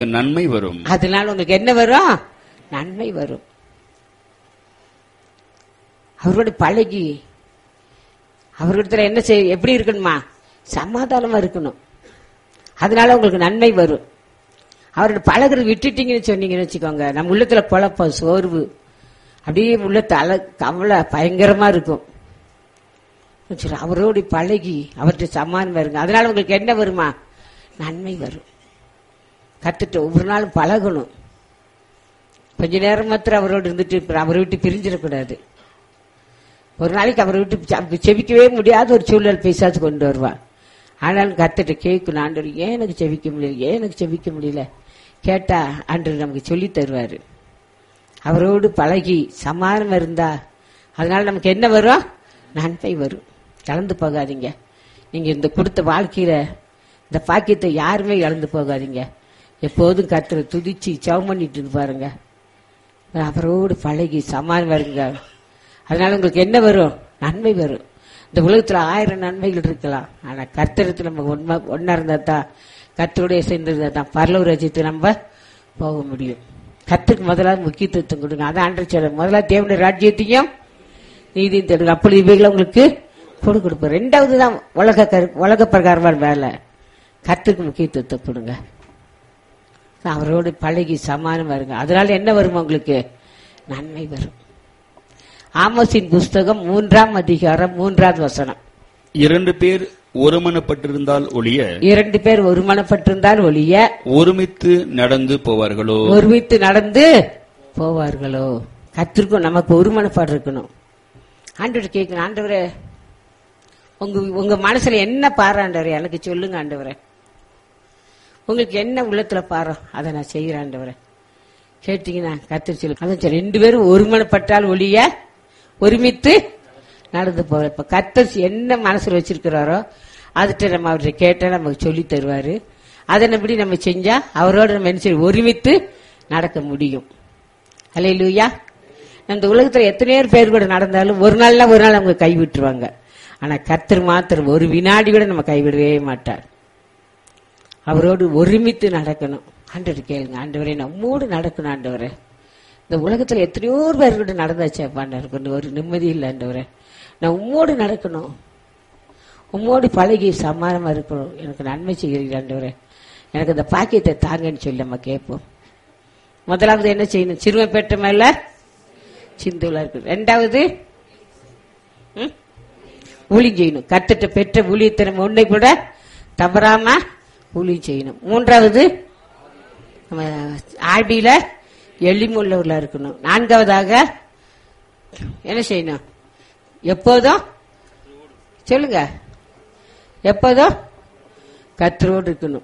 நன்மை வரும் அதனால உங்களுக்கு என்ன வரும் நன்மை வரும் அவரோட பழகி அவர்கிட்ட என்ன செய்ய எப்படி இருக்கணுமா சமாதானமா இருக்கணும் அதனால உங்களுக்கு நன்மை வரும் அவரோட பழகுறது விட்டுட்டீங்கன்னு சொன்னீங்கன்னு வச்சுக்கோங்க நம்ம உள்ளத்துல குழப்பம் சோர்வு அப்படியே உள்ளத்து அல கவலை பயங்கரமா இருக்கும் சரி, அவரோடு பழகி அவர்கிட்ட சமாதானம் வருங்க அதனால உங்களுக்கு என்ன வருமா நன்மை வரும் கத்துட்டு ஒவ்வொரு நாளும் பழகணும் கொஞ்ச நேரம் மாத்திரம் அவரோடு இருந்துட்டு அப்புறம் அவரை விட்டு பிரிஞ்சிடக்கூடாது ஒரு நாளைக்கு அவரை விட்டு செ- செபிக்கவே முடியாத ஒரு சூழல் பேசாது கொண்டு வருவான் ஆனாலும் கத்துட்டு கேட்கணும் ஆண்டவர் ஏன் எனக்கு செவிக்க முடியல ஏன் எனக்கு செவிக்க முடியல கேட்டா ஆண்டவர் நமக்கு சொல்லி தருவாரு அவரோடு பழகி சமாதானம் இருந்தா அதனால நமக்கு என்ன வரும் நன்மை வரும் கலந்து போகாதீங்க நீங்க இந்த கொடுத்த வாழ்க்கையில இந்த பாக்கியத்தை யாருமே இழந்து போகாதீங்க எப்போதும் கத்துற துதிச்சு சவம் பண்ணிட்டு இருந்து பாருங்க அவரோடு பழகி சமாதானம் வருங்க அதனால உங்களுக்கு என்ன வரும் நன்மை வரும் இந்த உலகத்துல ஆயிரம் நன்மைகள் இருக்கலாம் ஆனா கர்த்தரத்துல நம்ம ஒன்மா ஒன்னா இருந்தா தான் கர்த்தருடைய சேர்ந்திருந்தா தான் பரலூர் ரசித்து நம்ம போக முடியும் கத்துக்கு முதலாவது முக்கியத்துவம் கொடுங்க அதான் ஆண்டு சொல்ல முதல்ல தேவனுடைய ராஜ்யத்தையும் நீதியும் தேடுங்க அப்பொழுது இவைகளை உங்களுக்கு கொடு கொடுப்போம் ரெண்டாவது தான் உலக கரு- உலக பிரகாரமான வேலை கத்துக்கு முக்கியத்துவத்தை கொடுங்க அவரோடு பழகி சமானம் வருங்க அதனால என்ன வரும் உங்களுக்கு நன்மை வரும் ஆமோசின் புஸ்தகம் மூன்றாம் அதிகாரம் மூன்றாவது வசனம் இரண்டு பேர் ஒருமனப்பட்டிருந்தால் ஒழிய இரண்டு பேர் ஒருமனப்பட்டிருந்தால் ஒழிய ஒருமித்து நடந்து போவார்களோ ஒருமித்து நடந்து போவார்களோ கத்திருக்கும் நமக்கு ஒருமனப்பாடு இருக்கணும் ஆண்டவர் கேட்கணும் ஆண்டவரே உங்க உங்க மனசுல என்ன பாரு ஆண்டவரே எனக்கு சொல்லுங்க ஆண்டவரே உங்களுக்கு என்ன உள்ளத்துல பாரோ அதை நான் செய்கிறேன் ஆண்டவரே கேட்டீங்கன்னா கத்திரி சொல்லு அதான் சரி ரெண்டு பேரும் ஒருமனப்பட்டால் ஒழிய ஒருமித்து நடந்து போற இப்ப கத்தர் என்ன மனசுல வச்சிருக்கிறாரோ அதுட்ட நம்ம அவர்கிட்ட கேட்டா நமக்கு சொல்லி தருவாரு அதனபடி நம்ம செஞ்சா அவரோட நம்ம என்ன செய்ய ஒருமித்து நடக்க முடியும் அல்ல லூயா இந்த உலகத்துல எத்தனையோ பேர் கூட நடந்தாலும் ஒரு நாள்ல ஒரு நாள் அவங்க கைவிட்டுருவாங்க ஆனா கத்தர் மாத்திரம் ஒரு வினாடி கூட நம்ம கைவிடவே மாட்டார் அவரோடு ஒருமித்து நடக்கணும் ஆண்டவர் கேளுங்க ஆண்டவரே நம்மோடு நடக்கணும் ஆண்டவரே இந்த உலகத்துல எத்தனையோ பேர்கிட்ட நடந்தாச்சு ஆண்டவர் கொஞ்சம் ஒரு நிம்மதி இல்லை ஆண்டவரே நான் உம்மோடு நடக்கணும் உம்மோடு பழகி சமாதானமா இருக்கணும் எனக்கு நன்மை செய்கிறீர்கள் ஆண்டவரே எனக்கு இந்த பாக்கியத்தை தாங்கன்னு சொல்லி நம்ம கேட்போம் முதலாவது என்ன செய்யணும் சிறுமை பெற்ற மேல சிந்துலா இருக்கு ரெண்டாவது ம்? ஊழியம் செய்யணும் கத்துட்டு பெற்ற ஊழியத்தினம் ஒன்றை கூட தவறாம ஊழியம் செய்யணும் மூன்றாவது நம்ம ஆடியில எளிமுள்ளவர்களா இருக்கணும் நான்காவதாக என்ன செய்யணும் எப்போதும் சொல்லுங்க எப்போதும் கத்தரோடு இருக்கணும்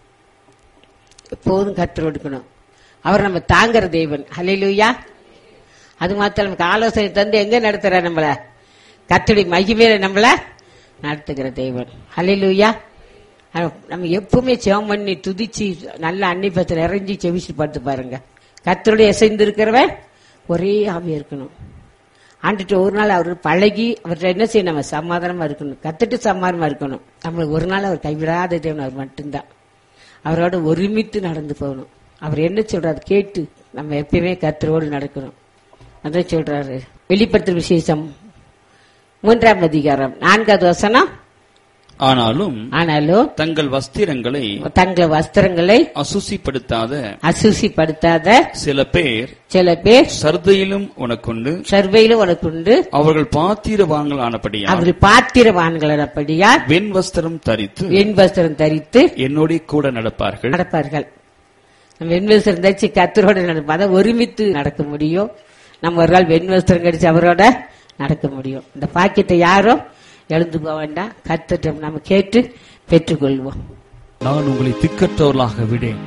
எப்போதும் கத்தரோடு இருக்கணும் அவர் நம்ம தாங்குற தெய்வன் ஹalleluya அது மாத்திரம் நமக்கு ஆலோசனை தந்து எங்க நடத்துற நம்மள கத்தடி மகிமையில நம்மள நடத்துகிற தெய்வன் ஹalleluya நம்ம எப்பவுமே ஜெபம் பண்ணி துதிச்சு நல்ல அன்னிப்பத்தை நிறைஞ்சி செவிச்சு பார்த்து பாருங்க கத்தருடைய இசைந்து இருக்கிறவன் ஒரே ஆவியா இருக்கணும் ஆண்டுட்டு ஒரு நாள் அவர் பழகி அவர்கிட்ட என்ன செய்யணும் நம்ம சமாதானமா இருக்கணும் கத்துட்டு சமாதானமா இருக்கணும் நம்மளுக்கு ஒரு நாள் அவர் கைவிடாத தேவன் அவர் மட்டும்தான் அவரோட ஒருமித்து நடந்து போகணும் அவர் என்ன சொல்றாரு கேட்டு நம்ம எப்பயுமே கத்தரோடு நடக்கணும் அதான் சொல்றாரு வெளிப்படுத்துற விசேஷம் மூன்றாம் அதிகாரம் நான்காவது வசனம் ஆனாலும் ஆனாலும் தங்கள் வஸ்திரங்களை தங்கள் வஸ்திரங்களை அசுசிப்படுத்தாத அசூசிப்படுத்தாத சில பேர் சில பேர் சர்தையிலும் உனக்குண்டு சர்வையிலும் உனக்கு உண்டு அவர்கள் பாத்திரவாங்கள் ஆனபடியா அவர் பாத்திரவான்களபடியா வெண் வஸ்திரம் தரித்து வெண் வஸ்திரம் தரித்து என்னோட கூட நடப்பார்கள் நடப்பார்கள் நம்ம வெண் வஸ்திரம் தரிச்சு கத்தரோட நடப்போம் அதை ஒருமித்து நடக்க முடியும் நம்ம ஒரு நாள் வெண் வஸ்திரம் கடிச்சு அவரோட நடக்க முடியும் இந்த பாக்கியத்தை யாரும் எழுந்து போக வேண்டாம் கத்துட்டு நம்ம கேட்டு பெற்றுக்கொள்வோம் நான் உங்களை திக்கற்றவர்களாக விடேன்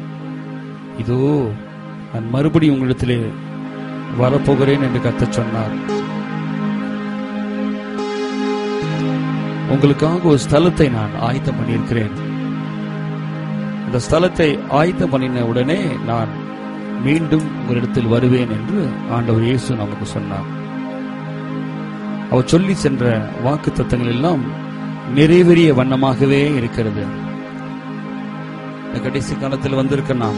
இதோ நான் மறுபடியும் உங்களிடத்திலே வரப்போகிறேன் என்று கத்த சொன்னார் உங்களுக்காக ஒரு ஸ்தலத்தை நான் ஆயத்தம் பண்ணியிருக்கிறேன் இந்த ஸ்தலத்தை ஆயத்தம் பண்ணின உடனே நான் மீண்டும் உங்களிடத்தில் வருவேன் என்று ஆண்டவர் இயேசு நமக்கு சொன்னார் அவர் சொல்லி சென்ற வாக்கு தத்தங்கள் எல்லாம் நிறைவேறிய வண்ணமாகவே இருக்கிறது இந்த கடைசி காலத்தில் வந்திருக்க நாம்